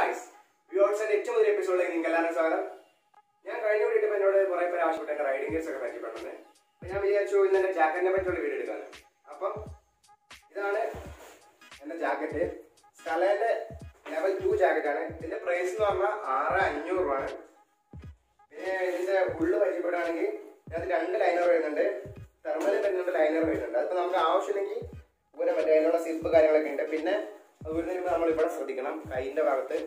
Guys വ്യൂവേഴ്സിന്റെ ഏറ്റവും പുതിയ എപ്പിസോഡിലേക്ക് നിങ്ങൾക്ക് എല്ലാവരും സ്വാഗതം ഞാൻ കഴിഞ്ഞ വീഡിയോ ഇട്ടപ്പോൾ എന്നോട് കുറെ പേര് ആവശ്യപ്പെട്ട എന്റെ റൈഡിംഗ് ഗിയർസ് ഒക്കെ പരിചയപ്പെടുന്നത് അപ്പൊ ഞാൻ വിചാരിച്ചു ഇന്ന് എന്റെ ജാക്കറ്റിനെ പറ്റിയുള്ള വീഡിയോ എടുക്കാണ് അപ്പം ഇതാണ് എന്റെ ജാക്കറ്റ് സ്കലേന്റെ ലെവൽ ടു ജാക്കറ്റ് ആണ് ഇതിന്റെ പ്രൈസ് എന്ന് പറഞ്ഞാൽ ആറ് അഞ്ഞൂറ് രൂപയാണ് പിന്നെ ഇതിന്റെ ഉള്ളു പരിചയപ്പെടുകയാണെങ്കിൽ ഇതിനകത്ത് രണ്ട് ലൈനർ വരുന്നുണ്ട് തെർമലിൽ വരുന്നുണ്ട് ലൈനർ വരുന്നുണ്ട് അതിപ്പോൾ നമുക്ക് ആവശ്യമില്ലെങ്കിൽ ഊരാൻ പറ്റും അതിനുള്ള സിപ്പ് കാര്യങ്ങളൊക്കെ ഉണ്ട് പിന്നെ അത് ഊരുന്നതിന് മുമ്പ് നമ്മൾ ഇവിടെ ശ്രദ്ധിക്കണം കൈയിന്റെ ഭാഗത്ത്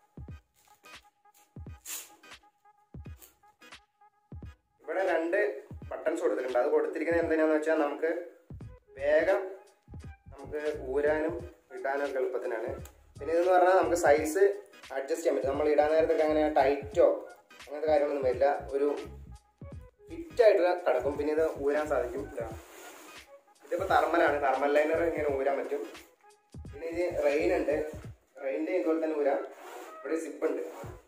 ഇവിടെ രണ്ട് ബട്ടൺസ് കൊടുത്തിട്ടുണ്ട് അത് കൊടുത്തിരിക്കുന്നത് എന്തിനാന്ന് വെച്ചാൽ നമുക്ക് വേഗം നമുക്ക് ഊരാനും ഇടാനും ഒക്കെ എളുപ്പത്തിനാണ് പിന്നെ ഇതെന്ന് പറഞ്ഞാൽ നമുക്ക് സൈസ് അഡ്ജസ്റ്റ് ചെയ്യാൻ പറ്റും നമ്മൾ ഇടാൻ നേരത്തൊക്കെ അങ്ങനെ ടൈറ്റോ അങ്ങനത്തെ കാര്യങ്ങളൊന്നും വരില്ല ഒരു ഫിറ്റ് ആയിട്ട് കിടക്കും പിന്നെ ഇത് ഊരാൻ സാധിക്കും ഇതാ. ഇതിപ്പോ തർമലാണ് തർമൽ ലൈനർ ഇങ്ങനെ ഊരാൻ പറ്റും പിന്നെ ഇത് റെയിൻ ഉണ്ട് റെയിൻ്റെ ഇതുപോലെ തന്നെ ഊരാം ഇവിടെ സിപ്പ് ഉണ്ട്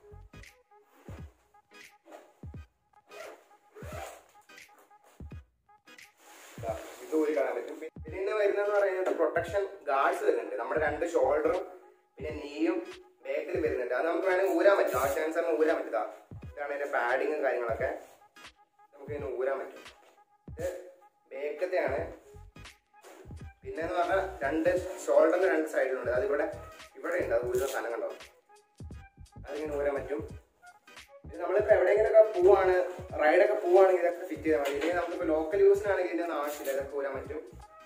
ദാ, ഇത് ഊരി കാണാൻ പറ്റും പി- പിന്നെ ഇന്ന് വരുന്നതെന്ന് പറയുന്നത് പ്രൊട്ടക്ഷൻ ഗാർഡ്സ് വരുന്നുണ്ട് നമ്മുടെ രണ്ട് ഷോൾഡറും പിന്നെ നീയും ബാക്കിൽ വരുന്നുണ്ട് അത് നമുക്ക് വേണമെങ്കിൽ ഊരാൻ പറ്റും ആവശ്യാനുസരണം ഊരാൻ പറ്റുക ഇതാണ് ഇതിന്റെ പാഡിങ്ങും കാര്യങ്ങളൊക്കെ നമുക്ക് ഇതിന് ഊരാൻ പറ്റും ഇത് ബേക്കത്തെയാണ് പിന്നെ എന്ന് പറഞ്ഞാൽ രണ്ട് ഷോൾഡറിന്റെ രണ്ട് സൈഡിലുണ്ട് അത് ഇവിടെ ഇവിടെ ഉണ്ട് അത് ഊരുന്ന സാധനം കണ്ടോ അതിങ്ങനെ ഊരാൻ പറ്റും ഇത് നമ്മളിപ്പോ എവിടെയെങ്കിലൊക്കെ പോവാണ് റൈഡൊക്കെ പോവാണെങ്കിൽ ഇതൊക്കെ ഫിറ്റ് ചെയ്താൽ മതി ഇല്ലെങ്കിൽ നമുക്കിപ്പോ ലോക്കൽ യൂസിനാണെങ്കിൽ ഇതിന്റെ ആവശ്യമില്ല ഇതൊക്കെ ഊരാൻ പറ്റും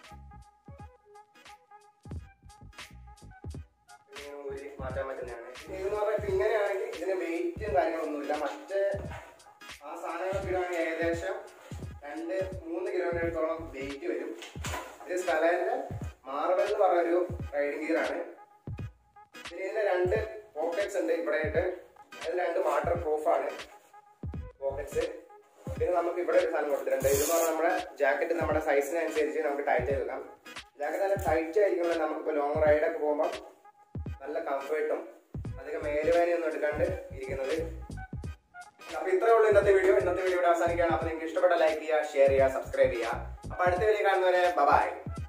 ഇങ്ങനെ ഊരി മാറ്റാൻ പറ്റുന്നതാണ് പിന്നെ ഇതെന്ന് പറഞ്ഞാൽ ഇപ്പൊ ഇങ്ങനെയാണെങ്കിൽ ഇതിന് വെയിറ്റും കാര്യങ്ങളൊന്നുമില്ല മറ്റേ ആ സാധനങ്ങളൊക്കെ ഇടുകയാണെങ്കിൽ ഏകദേശം രണ്ട് മൂന്ന് കിലോമീറ്ററോളം വെയിറ്റ് വരും ഇത് സ്ഥലത്തിന്റെ മാർബൽ എന്ന് പറഞ്ഞൊരു റൈഡിംഗ് ഗിയർ ആണ് പിന്നെ ഇതിന്റെ രണ്ട് പോക്കറ്റ്സ് ഉണ്ട് ഇവിടെ ആയിട്ട് അത് രണ്ട് വാട്ടർ പ്രൂഫ് ആണ് പോക്കറ്റ്സ് പിന്നെ നമുക്ക് ഇവിടെ ഒരു സാധനം കൊടുത്തിട്ടുണ്ട് ഇതെന്ന് പറഞ്ഞാൽ നമ്മുടെ ജാക്കറ്റ് നമ്മുടെ സൈസിനനുസരിച്ച് നമുക്ക് ടൈറ്റ് ചെയ്ത് വെക്കാം ജാക്കറ്റ് നല്ല ടൈറ്റ് ആയിരിക്കുമ്പോൾ നമുക്കിപ്പോൾ ലോങ് റൈഡൊക്കെ പോകുമ്പോൾ നല്ല കംഫർട്ടും അധികം മേലുവേനയൊന്നും എടുക്കാണ്ട് ഇരിക്കുന്നത് അപ്പൊ ഇത്രേ ഉള്ളൂ ഇന്നത്തെ വീഡിയോ ഇന്നത്തെ വീഡിയോ ഇവിടെ അവസാനിക്കുകയാണ് അപ്പൊ നിങ്ങൾക്ക് ഇഷ്ടപ്പെട്ട ലൈക്ക് ചെയ്യുക ഷെയർ ചെയ്യുക സബ്സ്ക്രൈബ് ചെയ്യുക അപ്പൊ അടുത്ത വീഡിയോ കാണുന്നവരെ ബൈ